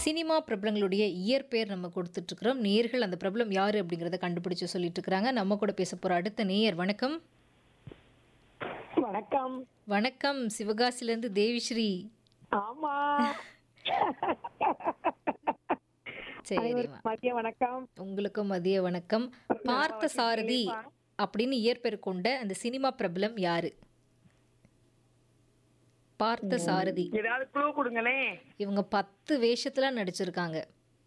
cinema பிரபலங்களுடைய இயற்பெயர் நம்ம கொடுத்துட்ருக்குறோம் நேர்கள் அந்த பிரபலம் யார் அப்படிங்கிறத கண்டுபிடிச்சு சொல்லிட்டு இருக்கிறாங்க நம்ம கூட பேச போகிற அடுத்த நேயர் வணக்கம் வணக்கம் வணக்கம் சிவகாசிலேருந்து தேவிஸ்ரீ ஆமா சரிம்மா அனைவருக்கும் மதிய வணக்கம் உங்களுக்கும் மதிய வணக்கம் பார்த்த சாரதி அப்படின்னு இயற்பெயர் கொண்ட அந்த சினிமா பிரபலம் யாரு பார்த்த சாரதி ஏதாவது க்ளூ கொடுங்களேன் இவங்க பத்து வேஷத்துல நடிச்சிருக்காங்க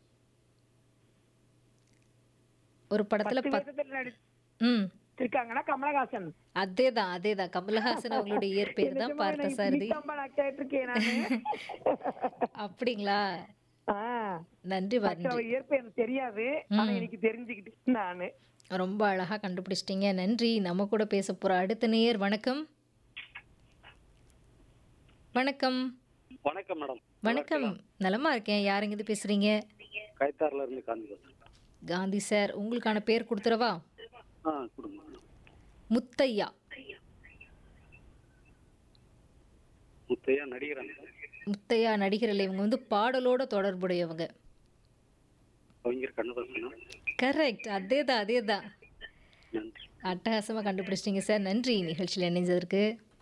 ஒரு படத்துல பத்து பத் வருஷத்துல ம் நடிச்சிருக்காங்கன்னா கமலஹாசன் அதேதான் அதேதான் கமலஹாசன் அவங்களுடைய இயற்பெயர் தான் பார்த்த சாரதி நிஜமா நான் கேட்டிருக்கேன் நானு அப்படிங்களா ஆ, நன்றி actually நன்றி அவர் இயற்பெயர் எனக்கு தெரியாது ஆனா எனக்கு தெரிஞ்சுக்கிட்டு நானு ரொம்ப அழகா கண்டுபிடிச்சிட்டீங்க நன்றி நம்ம கூட பேச போற அடுத்த நேயர் வணக்கம் வணக்கம் வணக்கம் மேடம் வணக்கம் நலமா இருக்கேன் யாருங்க இது பேசுறீங்க கைத்தாறுல இருந்து காந்தி பேசுறேன் காந்தி சார் உங்களுக்கான பேர் கொடுத்துறவா ஆ கொடுங்க மேடம் முத்தையா முத்தையா நடிகராங்க முத்தையா நடிகர் இல்லை இவங்க வந்து பாடலோட தொடர்புடையவங்க கவிஞர் கண்ணதாசனா கரெக்ட் அதே தான் அதே தான் நன்றி அட்டகாசமாக கண்டுபிடிச்சிட்டிங்க சார் நன்றி நிகழ்ச்சியில் இணைஞ்சதற்கு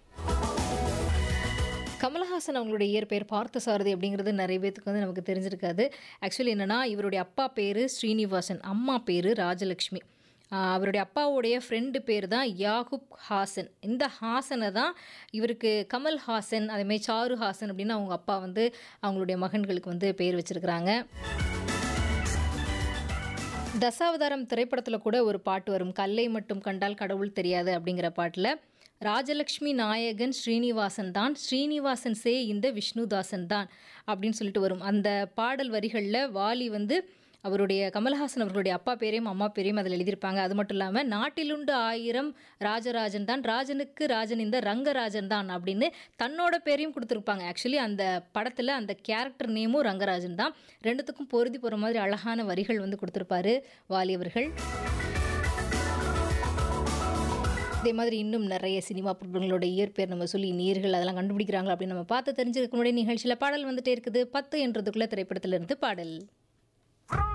கமலஹாசன் அவங்களுடைய இயற்பெயர் பார்த்தசாரதி அப்படிங்கிறது நிறைய பேத்துக்கு வந்து நமக்கு தெரிஞ்சிருக்காது ஆக்சுவலி என்னென்னா இவருடைய அப்பா பேர் ஸ்ரீனிவாசன் அம்மா பேர் ராஜலக்ஷ்மி ஆஹ் அவருடைய அப்பாவுடைய ஃப்ரெண்டு பேர் தான் யாகுப் ஹாசன் இந்த ஹாசனை தான் இவருக்கு கமல் ஹாசன் அதேமாதிரி சாரு ஹாசன் அப்படின்னு அவங்க அப்பா வந்து அவங்களுடைய மகன்களுக்கு வந்து பேர் வச்சிருக்கிறாங்க தசாவதாரம் திரைப்படத்தில் கூட ஒரு பாட்டு வரும் கல்லை மட்டும் கண்டால் கடவுள் தெரியாது அப்படிங்கிற பாட்டில் ராஜலக்ஷ்மி நாயகன் ஸ்ரீனிவாசன் தான் ஸ்ரீனிவாசன் சே இந்த விஷ்ணுதாசன் தான் அப்படின்னு சொல்லிட்டு வரும் அந்த பாடல் வரிகளில் வாலி வந்து அவருடைய கமல்ஹாசன் அவர்களுடைய அப்பா பேரையும் அம்மா பேரையும் அதில் எழுதியிருப்பாங்க அது மட்டும் இல்லாமல் நாட்டிலுண்டு ஆயிரம் ராஜராஜன் தான் ராஜனுக்கு ராஜன் இந்த ரங்கராஜன் தான் அப்படின்னு தன்னோட பேரையும் கொடுத்துருப்பாங்க ஆக்சுவலி அந்த படத்தில் அந்த கேரக்டர் நேமும் ரங்கராஜன் தான் ரெண்டுத்துக்கும் பொருதி போகிற மாதிரி அழகான வரிகள் வந்து கொடுத்துருப்பாரு வாலி அவர்கள் இதே மாதிரி இன்னும் நிறைய சினிமா பிரபலங்களோட இயற்பெயர் நம்ம சொல்லி நீர்கள் அதெல்லாம் கண்டுபிடிக்கிறாங்களா அப்படின்னு நம்ம பார்த்து தெரிஞ்சுக்க முன்னாடி நிகழ்ச்சியில் பாடல் வந்துட்டே இருக்குது பத்து என்றதுக்குள்ள திரைப்படத்திலிருந்து பாடல்